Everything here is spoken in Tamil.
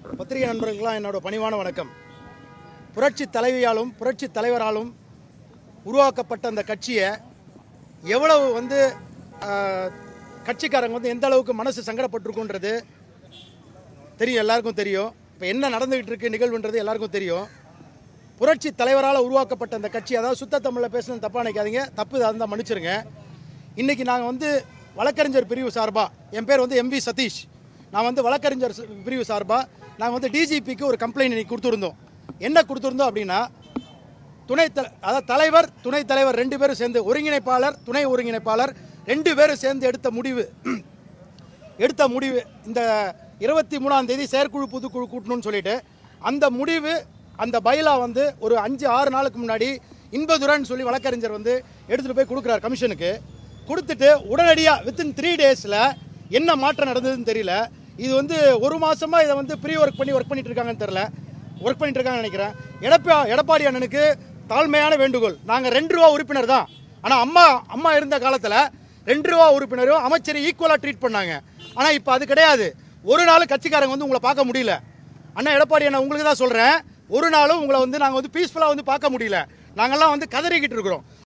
பத்திரிகை நண்பர்களுக்கெல்லாம் என்னோட பணிவான வணக்கம் புரட்சி தலைவியாலும் புரட்சி தலைவராலும் உருவாக்கப்பட்ட அந்த கட்சியை எவ்வளவு வந்து ஆஹ், கட்சிக்காரங்க வந்து எந்த அளவுக்கு மனசு சங்கடப்பட்டிருக்குன்றது தெரியும் எல்லாருக்கும் தெரியும் இப்போ என்ன நடந்துகிட்டு இருக்கு நிகழ்வுன்றது எல்லாருக்கும் தெரியும் புரட்சி தலைவரால் உருவாக்கப்பட்ட அந்த கட்சி அதாவது சுத்த தமிழில் பேசணும் தப்பாக நினைக்காதீங்க தப்பு இதாக இருந்தால் மன்னிச்சிருங்க இன்றைக்கி நாங்கள் வந்து வழக்கறிஞர் பிரிவு சார்பாக என் பேர் வந்து எம்வி சதீஷ் நான் வந்து வழக்கறிஞர் ச- பிரிவு சார்பாக நாங்கள் வந்து டிஜிபிக்கு ஒரு கம்ப்ளைண்ட் இன்னைக்கு கொடுத்துருந்தோம் என்ன கொடுத்துருந்தோம் அப்படின்னா துணை த அதாவது தலைவர் துணைத் தலைவர் ரெண்டு பேரும் சேர்ந்து ஒருங்கிணைப்பாளர் துணை ஒருங்கிணைப்பாளர் ரெண்டு பேரும் சேர்ந்து எடுத்த முடிவு எடுத்த முடிவு இந்த இருபத்தி மூணாம் தேதி செயற்குழு பொதுக்குழு கூட்டணும்னு சொல்லிட்டு அந்த முடிவு அந்த பைலா வந்து ஒரு அஞ்சு ஆறு நாளுக்கு முன்னாடி இன்பதுரன் சொல்லி வழக்கறிஞர் வந்து எடுத்துகிட்டு போய் கொடுக்குறார் கமிஷனுக்கு கொடுத்துட்டு உடனடியாக வித்தின் த்ரீ டேஸில் என்ன மாற்றம் நடந்ததுன்னு தெரியல இது வந்து ஒரு மாசமா இதை வந்து ப்ரீ ஒர்க் பண்ணி ஒர்க் பண்ணிட்டு இருக்காங்கன்னு தெரியல ஒர்க் பண்ணிட்டு இருக்காங்கன்னு நினைக்கிறேன் எடப்பா எடப்பாடி அண்ணனுக்கு தாழ்மையான வேண்டுகோள் நாங்கள் ரெண்டு ரூபா உறுப்பினர் தான் ஆனால் அம்மா அம்மா இருந்த காலத்தில் ரெண்டு ரூபா உறுப்பினரும் அமைச்சரை ஈக்குவலாக ட்ரீட் பண்ணாங்க ஆனால் இப்போ அது கிடையாது ஒரு நாள் கட்சிக்காரங்க வந்து உங்களை பார்க்க முடியல அண்ணா எடப்பாடி அண்ணா உங்களுக்கு தான் சொல்கிறேன் ஒரு நாளும் உங்களை வந்து நாங்கள் வந்து பீஸ்ஃபுல்லாக வந்து பார்க்க முடியல நாங்கள்லாம் வந்து கதறிக்கிட்டு இருக்கிறோம்